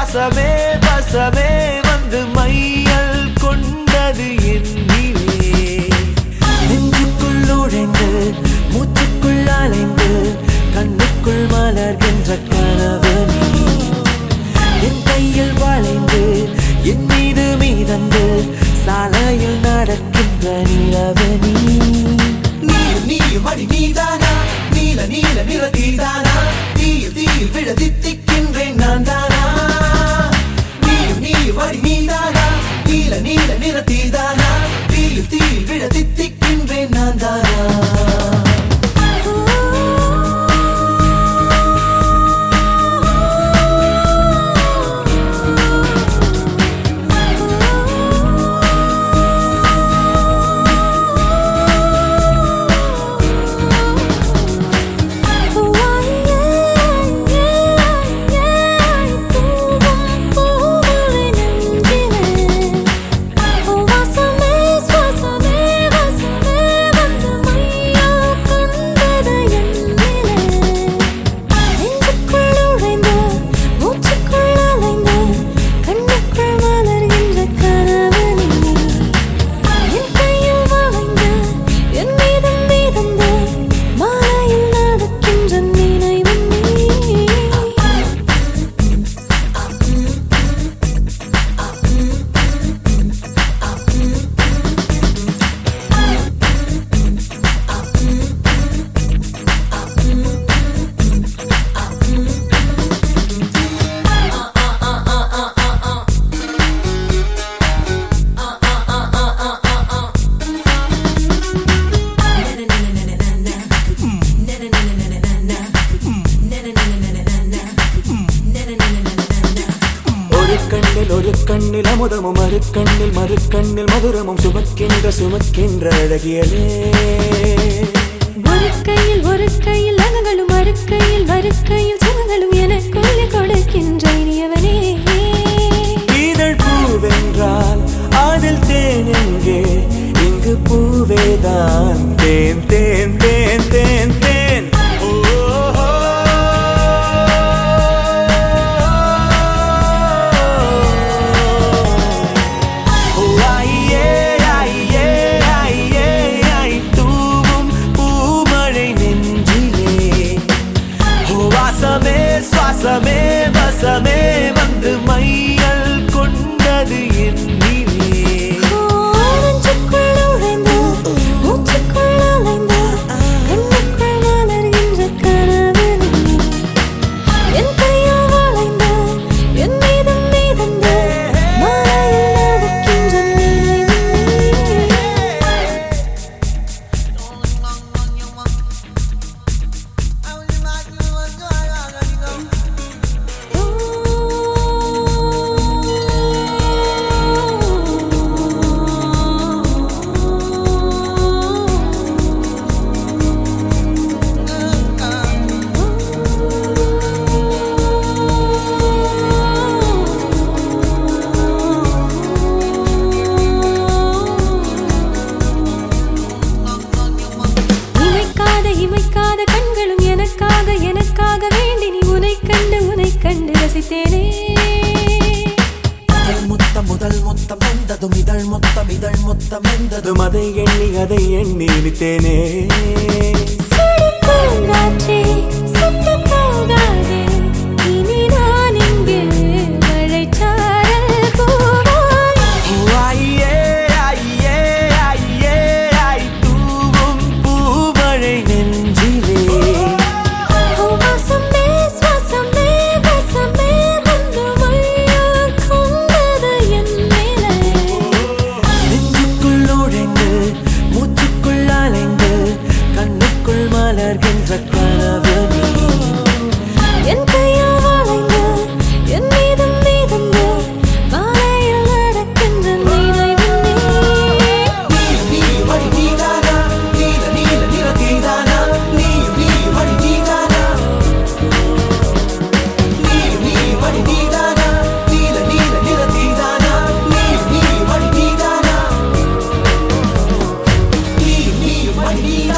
சுவாசமே வசமே வந்து மையல் கொண்டது என்னிலே நெஞ்சுக்குள் நுழைந்து மூச்சுக்குள் அலைந்து கண்ணுக்குள் மலர்கின்ற கனவு நீ என் கையில் வளைந்து என் மீது மீதந்து சாலையில் நடக்கின்ற நிலவு நீ நீயும் நீயும் அடி நீதானா நீல நீல நிற தீதானா தீயில் தீயில் விழ தித்திக்கின்றேன் நான் தானா நீயும் நீயும் அடி நீதானா நீல நீல நிற தீதானா தீயில் தீயில் விழ தித்திக்கின்றேன் நான் தானா என் மீதம் மீதந்த மாலையில் நடக்கின்ற நினைவு நீ ஒரு கண்ணில் ஒரு கண்ணில் அமுதமும் மறு கண்ணில் மறு கண்ணில் மதுரமும் சுமக்கின்ற சுமக்கின்ற அழகியலே ஒரு கையில் ஒரு கையில் அகங்களும் மறு கையில் மறு கையில் சுகங்களும் எனக்குள்ளே கொடுக்கின்ற இனியவனே இதழ் பூவென்றால் அதில் தேன் எங்கே இங்கு பூவேதான் தேன் தேன் தேன் தேன் தேன் ஓ, ஓ, ஓ, ஐயே, ஐயே, ஐயே, ஐ, தூவும் பூமழை நெஞ்சிலே ஓ, வாசமே சுவாசமே வசமே வந்து மையல் கொண்டது என்னிலே ஓ, நெஞ்சுக்குள் நுழைந்து, மூச்சுக்குள் அலைந்து, கண்ணுக்குள் மலர்கின்ற கனவு நீ. என் கையில் வளைந்து, என் மீதம் மீதந்து, மாலையில் நடக்கின்ற நினைவு நீ. இமைக்காத இமைக்காத கண்களும் எனக்காக எனக்காக வேண்டி நீ உனை கண்டு உனை கண்டு ரசித்தேனே முதல் முத்தம் முதல் முத்தம் வந்ததும் இதழ் முத்தம் இதழ் முத்தம் வந்ததும் அதும் அதை எண்ணி அதை எண்ணி நினைத்தேனே சுடும் பூங்காற்றே சுட்டு போகாதே இனி நான் இங்கே மழைச்சாரல் போவாய் ஐயே, ஐயே, ஐயே, ஐ, தூவும் பூமழை நெஞ்சிலே வாசமே சுவாசமே வசமே வந்து மையா கொண்டது என் மேலே நெஞ்சுக்குள் நுழைந்து மூச்சுக்குள் அலைந்து கண்ணுக்குள் மலர்கின்ற கனவு நீ என் கையில் வளைந்து, என் மீதம் மீதந்து, மாலையில் நடக்கின்ற நினைவு நீ. நீயும் நீயும் அடி நீதானா நீல நீல நிற தீதானா நீயும் நீயும் அடி நீதானா நீயும் நீயும் அடி நீதானா நீல நீல நிற தீதானா நீயும் நீயும் அடி நீதானா நீயும் நீயும் அடி நீதானா